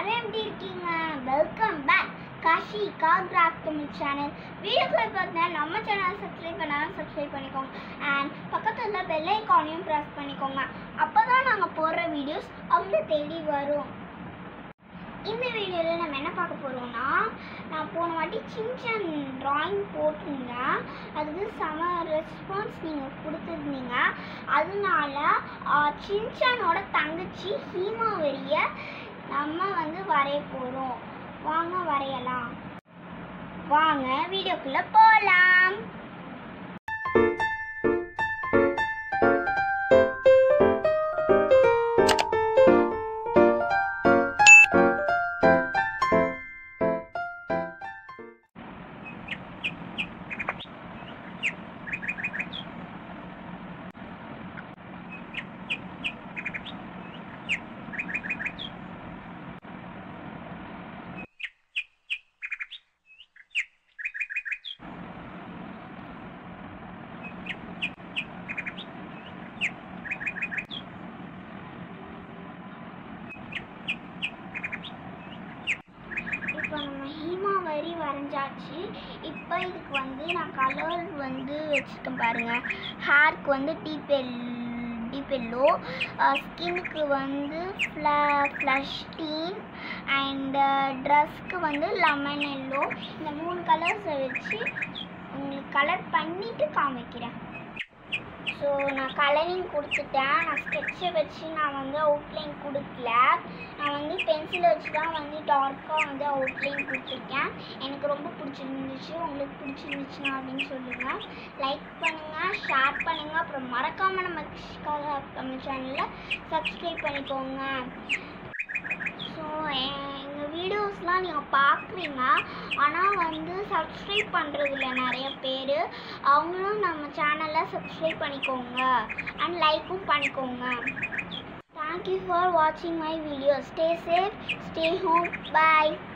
எல்லாரும் எப்படி இருக்கீங்க welcome back Kashi ka craft Tamil channel வீடியோக்குள்ள பார்த்தீங்கன்னா நம்ம சேனல் சப்ஸ்கிரைப் பண்ணாலும் சப்ஸ்கிரைப் பண்ணிக்கோங்க அண்ட் பக்கத்தில் பெல் ஐக்கானையும் ப்ரெஸ் பண்ணிக்கோங்க அப்போ தான் நாங்கள் போடுற வீடியோஸ் அவங்கள தேடி வரும் இந்த வீடியோவில் நம்ம என்ன பார்க்க போகிறோம்னா நான் போன வாட்டி சின்சன் ட்ராயிங் போட்டிருந்தேன் அதுக்கு செம ரெஸ்பான்ஸ் நீங்கள் கொடுத்துருந்தீங்க அதனால ஆஹ், சின்சானோட தங்கச்சி ஹீமாவரிய நம்ம வந்து வரைய போகிறோம் வாங்க வரையலாம் வாங்க வீடியோக்குள்ளே போகலாம் இப்போ நம்ம ஹீமா வரி வரைஞ்சாச்சு இப்போ இதுக்கு வந்து நான் கலர் வந்து வச்சுருக்கேன் பாருங்கள் ஹேர்க்கு வந்து டீப் எல் டீப் எல்லோ ஸ்கின்னுக்கு வந்து ஃப்ள ஃப்ளஷ் டீன் அண்டு ட்ரெஸ்க்கு வந்து லெமன் எல்லோ இந்த மூணு கலர்ஸை வச்சு உங்களுக்கு கலர் பண்ணிவிட்டு காமிக்கிறேன் ஸோ நான் கலரிங் கொடுத்துட்டேன் நான் ஸ்கெட்சை வச்சு நான் வந்து அவுட்லைன் கொடுக்கல நான் வந்து பென்சிலை வச்சு தான் வந்து டார்க்காக வந்து அவுட்லைன் கொடுத்துருக்கேன் எனக்கு ரொம்ப பிடிச்சிருந்துச்சு உங்களுக்கு பிடிச்சிருந்துச்சுன்னா அப்படின்னு சொல்லுங்கள் லைக் பண்ணுங்கள் ஷேர் பண்ணுங்கள் அப்புறம் மறக்காமல் நம்ம கிருஷிகாக நம்ம சேனலில் சப்ஸ்கிரைப் பண்ணிக்கோங்க ஸோ எங்கள் வீடியோஸ்லாம் நீங்கள் பார்க்குறீங்க ஆனால் வந்து சப்ஸ்கிரைப் பண்ணுறதில்ல நிறைய பேர் அவங்களும் நம்ம சேனலை சப்ஸ்கிரைப் பண்ணிக்கோங்க அண்ட் லைக்கும் பண்ணிக்கோங்க தேங்க்யூ ஃபார் வாட்சிங் my video stay safe stay home bye